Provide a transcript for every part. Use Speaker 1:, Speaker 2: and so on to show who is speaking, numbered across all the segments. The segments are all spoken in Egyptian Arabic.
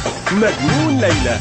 Speaker 1: مجنون ليلى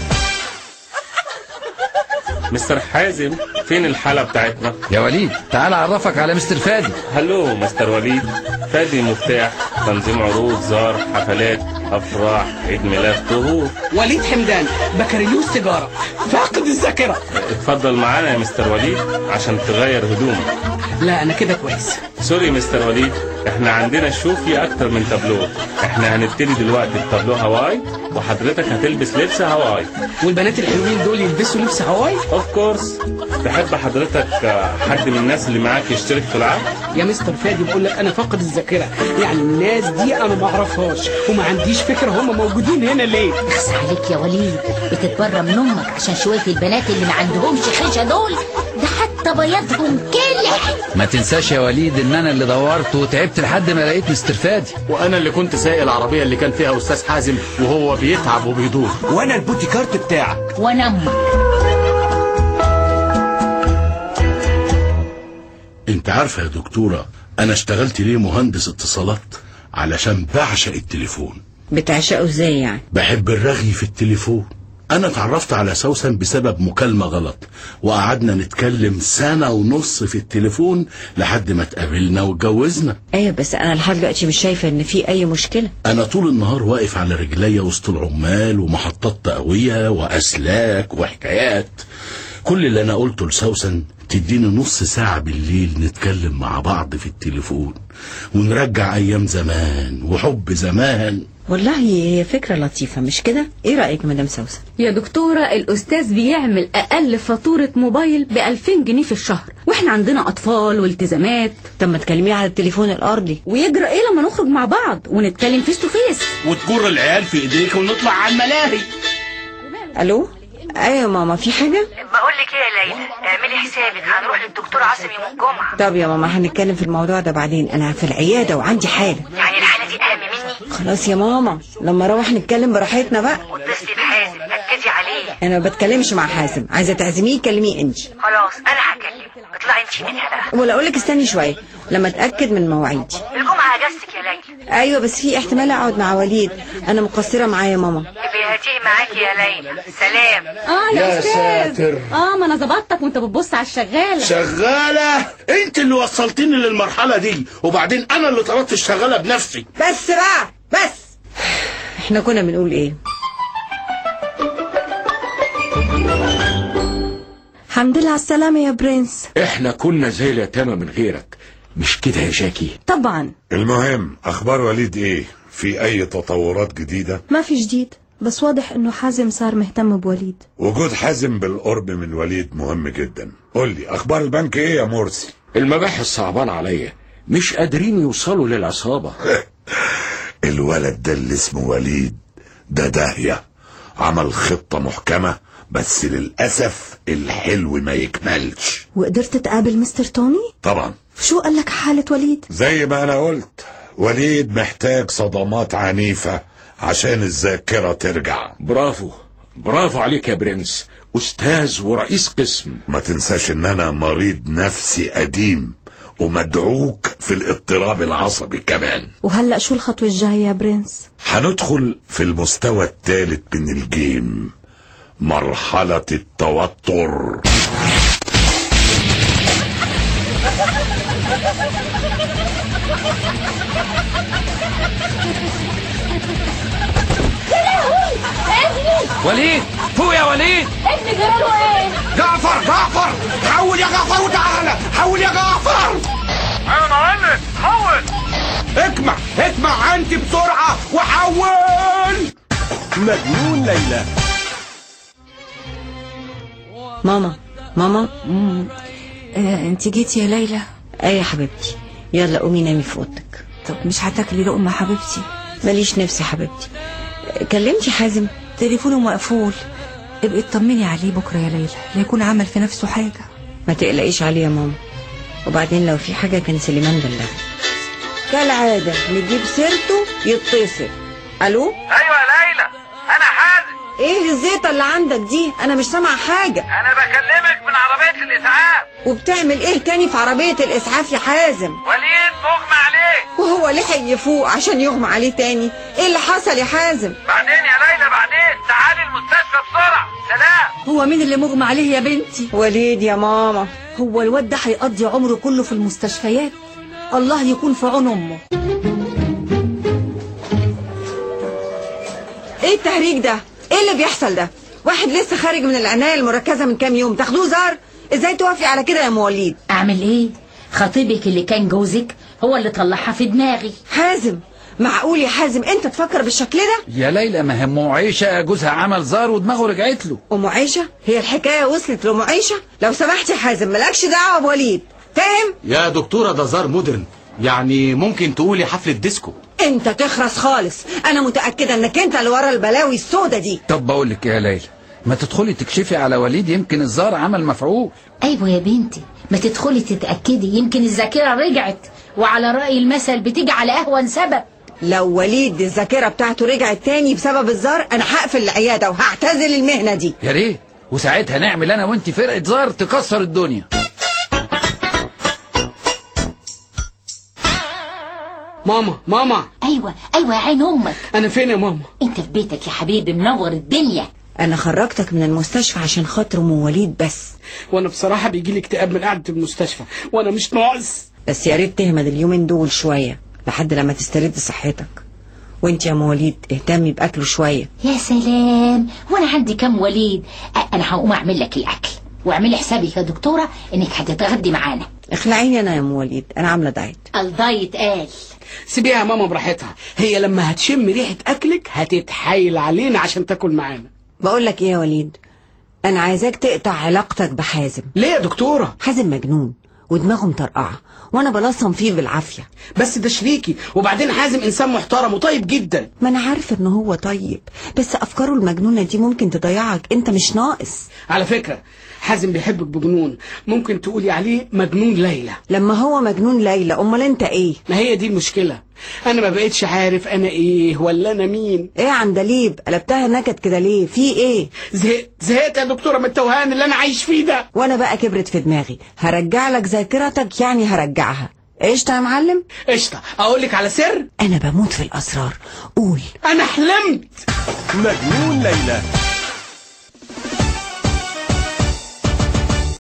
Speaker 2: مستر حازم فين الحالة بتاعتنا؟
Speaker 3: يا وليد تعال اعرفك على مستر فادي
Speaker 2: هلو مستر وليد فادي مفتاح تنظيم عروض زار حفلات افراح عيد ميلاد ظهور
Speaker 4: وليد حمدان بكالوريوس تجارة فاقد الذاكرة
Speaker 2: اتفضل معانا يا مستر وليد عشان تغير هدومك
Speaker 4: لا أنا كده كويس
Speaker 2: سوري مستر وليد احنا عندنا شو في اكتر من تابلو احنا هنبتدي دلوقتي بتابلو هواي وحضرتك هتلبس لبس هواي
Speaker 4: والبنات الحلوين دول يلبسوا لبس هواي
Speaker 2: اوف كورس تحب حضرتك آه، حد من الناس اللي معاك يشترك في العقد
Speaker 4: يا مستر فادي بقول لك أنا فاقد الذاكرة يعني الناس دي أنا ما أعرفهاش وما عنديش فكرة هم موجودين هنا ليه
Speaker 5: بس عليك يا وليد بتتبرى من امك عشان شويه البنات اللي ما عندهمش خيشه دول ده حتى بياضهم كلح
Speaker 3: ما تنساش يا وليد ان انا اللي دورت وتعبت لحد ما لقيت مستر فادي
Speaker 6: وانا اللي كنت سايق العربيه اللي كان فيها استاذ حازم وهو بيتعب وبيدور
Speaker 1: وانا البوتي كارت بتاعك
Speaker 5: وانا امك
Speaker 7: انت عارفة يا دكتورة انا اشتغلت ليه مهندس اتصالات علشان بعشق التليفون
Speaker 8: بتعشقه ازاي يعني
Speaker 7: بحب الرغي في التليفون انا اتعرفت على سوسن بسبب مكالمة غلط وقعدنا نتكلم سنة ونص في التليفون لحد ما اتقابلنا واتجوزنا
Speaker 8: ايوه بس انا لحد دلوقتي مش شايفه ان في اي مشكله
Speaker 7: انا طول النهار واقف على رجليا وسط العمال ومحطات تقوية واسلاك وحكايات كل اللي انا قلته لسوسن تديني نص ساعة بالليل نتكلم مع بعض في التليفون ونرجع ايام زمان وحب زمان
Speaker 8: والله هي فكره لطيفه مش كده ايه رايك يا مدام سوسن
Speaker 9: يا دكتورة الأستاذ بيعمل أقل فاتورة موبايل ب 2000 جنيه في الشهر وإحنا عندنا أطفال والتزامات
Speaker 8: طب ما تكلميه على التليفون الارضي
Speaker 9: ويجرى إيه لما نخرج مع بعض ونتكلم فيس تو فيس
Speaker 7: وتجر العيال في ايديك ونطلع على الملاهي
Speaker 8: الو ايوه يا ماما في حاجه
Speaker 10: بقول لك ايه يا ليلى اعملي حسابك هنروح للدكتور عاصم يوم الجمعه
Speaker 8: طب يا ماما هنتكلم في الموضوع ده بعدين انا في العياده وعندي حاله
Speaker 10: يعني الحاله دي اهم مني
Speaker 8: خلاص يا ماما لما اروح نتكلم براحتنا بقى
Speaker 10: واتصلي بحازم ركزي عليه
Speaker 8: انا ما بتكلمش مع حازم عايزه تعزميه كلميه انت
Speaker 10: خلاص انا هكلمه اطلعي انتي منها بقى
Speaker 8: ولا اقول لك استني شويه لما اتاكد من مواعيدي
Speaker 10: الجمعه اجازتك يا ليلى
Speaker 8: ايوه بس في احتمال اقعد مع وليد انا مقصره معاه يا ماما
Speaker 10: يبقى هاتيه معاكي يا ليلى سلام
Speaker 9: آه يا,
Speaker 7: يا
Speaker 9: أستاذ
Speaker 7: ساتر.
Speaker 9: آه ما أنا ظبطتك وأنت بتبص على الشغالة
Speaker 7: شغالة انت اللي وصلتني للمرحلة دي وبعدين انا اللي طردت الشغالة بنفسي
Speaker 8: بس بقى بس احنا كنا بنقول ايه
Speaker 11: الحمد لله على السلامة يا برنس
Speaker 6: احنا كنا زي اليتامى من غيرك مش كده يا جاكي
Speaker 11: طبعا
Speaker 12: المهم اخبار وليد ايه في اي تطورات جديدة
Speaker 11: ما في جديد بس واضح انه حازم صار مهتم بوليد
Speaker 12: وجود حازم بالقرب من وليد مهم جدا قول لي اخبار البنك ايه يا مرسي
Speaker 6: المباحث صعبان عليا مش قادرين يوصلوا للعصابة
Speaker 12: الولد ده اللي اسمه وليد ده داهية عمل خطة محكمة بس للأسف الحلو ما يكملش
Speaker 11: وقدرت تقابل مستر توني
Speaker 12: طبعا
Speaker 11: شو قال لك حالة وليد
Speaker 12: زي ما انا قلت وليد محتاج صدمات عنيفة عشان الذاكرة ترجع
Speaker 6: برافو برافو عليك يا برنس أستاذ ورئيس قسم
Speaker 12: ما تنساش ان انا مريض نفسي قديم ومدعوك في الاضطراب العصبي كمان
Speaker 11: وهلأ شو الخطوة الجاية يا برنس
Speaker 12: هندخل في المستوى الثالث من الجيم مرحلة التوتر
Speaker 3: وليد فوق يا وليد
Speaker 9: ابني جراله إيه؟
Speaker 1: جعفر جعفر حول يا جعفر وتعالى حول يا جعفر
Speaker 10: انا معلم حول
Speaker 1: اجمع اجمع عندي بسرعة وحول مجنون ليلى
Speaker 8: ماما ماما
Speaker 11: آه انت جيتي يا ليلى
Speaker 8: ايه يا حبيبتي يلا قومي نامي في اوضتك
Speaker 11: طب مش هتاكلي لقمة حبيبتي
Speaker 8: ماليش نفسي يا حبيبتي كلمتي حازم
Speaker 11: تليفونه مقفول ابقي اطمني عليه بكرة يا ليلى لا يكون عمل في نفسه حاجة
Speaker 8: ما تقلقيش عليه يا ماما وبعدين لو في حاجة كان سليمان بلغ كالعادة نجيب سيرته يتصل الو
Speaker 10: ايوه يا ليلى انا حازم
Speaker 8: ايه الزيطة اللي عندك دي انا مش سامعة حاجة
Speaker 10: انا بكلمك من عربيه الاسعاف
Speaker 8: وبتعمل ايه تاني في عربية الاسعاف يا حازم
Speaker 10: وليد مغمى عليه
Speaker 8: وهو لحق يفوق عشان يغمى عليه تاني ايه اللي حصل يا حازم
Speaker 10: بعدين يا ليلى بعدين
Speaker 11: هو مين اللي مغمى عليه يا بنتي
Speaker 8: وليد يا ماما
Speaker 11: هو الواد ده هيقضي عمره كله في المستشفيات الله يكون في عون امه
Speaker 8: ايه التهريج ده ايه اللي بيحصل ده واحد لسه خارج من العناية المركزة من كام يوم تاخدوه زار ازاي توافقي على كده يا ام وليد
Speaker 5: اعمل ايه خطيبك اللي كان جوزك هو اللي طلعها في دماغي
Speaker 8: حازم معقول يا حازم انت تفكر بالشكل ده
Speaker 3: يا ليلى ما هي ام عيشه جوزها عمل زار ودماغه رجعت له
Speaker 8: ام عيشه هي الحكايه وصلت لام عيشه لو سمحت يا حازم مالكش دعوه بوليد فاهم
Speaker 13: يا دكتورة ده زار مودرن يعني ممكن تقولي حفلة ديسكو
Speaker 8: انت تخرس خالص انا متاكده انك انت اللي ورا البلاوي السودة دي
Speaker 3: طب بقول لك يا ليلى ما تدخلي تكشفي على وليد يمكن الزار عمل مفعول
Speaker 5: ايوه يا بنتي ما تدخلي تتاكدي يمكن الذاكره رجعت وعلى راي المثل بتيجي على اهون سبب
Speaker 8: لو وليد الذاكره بتاعته رجعت تاني بسبب الزار انا هقفل العياده وهعتزل المهنه دي
Speaker 3: يا ريت وساعتها نعمل انا وانت فرقه زار تكسر الدنيا
Speaker 4: ماما ماما
Speaker 5: ايوه ايوه يا عين امك
Speaker 4: انا فين يا ماما
Speaker 5: انت في بيتك يا حبيبي منور الدنيا
Speaker 8: انا خرجتك من المستشفى عشان خاطر ام وليد بس
Speaker 4: وانا بصراحه بيجي لي اكتئاب من قعده المستشفى وانا مش ناقص
Speaker 8: بس يا ريت تهمد اليومين دول شويه لحد لما تسترد صحتك وانت يا ام وليد اهتمي باكله شويه
Speaker 5: يا سلام وانا عندي كام وليد أ- انا هقوم اعمل لك الاكل واعملي حسابك يا دكتوره انك هتتغدي معانا
Speaker 8: اخلعيني انا يا ام وليد انا عامله دايت
Speaker 5: الدايت قال
Speaker 4: سيبيها يا ماما براحتها هي لما هتشم ريحه اكلك هتتحايل علينا عشان تاكل معانا
Speaker 8: بقول لك ايه يا وليد انا عايزاك تقطع علاقتك بحازم
Speaker 4: ليه يا دكتوره
Speaker 8: حازم مجنون ودماغه مطرقعه وانا بلصم فيه بالعافيه
Speaker 4: بس ده شريكي وبعدين حازم انسان محترم وطيب جدا
Speaker 8: ما انا عارفه ان هو طيب بس افكاره المجنونه دي ممكن تضيعك انت مش ناقص
Speaker 4: على فكره حازم بيحبك بجنون ممكن تقولي عليه مجنون ليلى
Speaker 8: لما هو مجنون ليلى امال انت ايه
Speaker 4: ما هي دي المشكله انا ما بقتش عارف انا ايه ولا انا مين
Speaker 8: ايه يا عندليب قلبتها نكد كده ليه في ايه
Speaker 4: زهقت زهقت يا دكتوره من التوهان اللي انا عايش فيه ده
Speaker 8: وانا بقى كبرت في دماغي هرجع لك ذاكرتك يعني هرجعها قشطه يا معلم
Speaker 4: قشطه اقول لك على سر
Speaker 8: انا بموت في الاسرار قول
Speaker 4: انا حلمت
Speaker 14: مجنون ليلى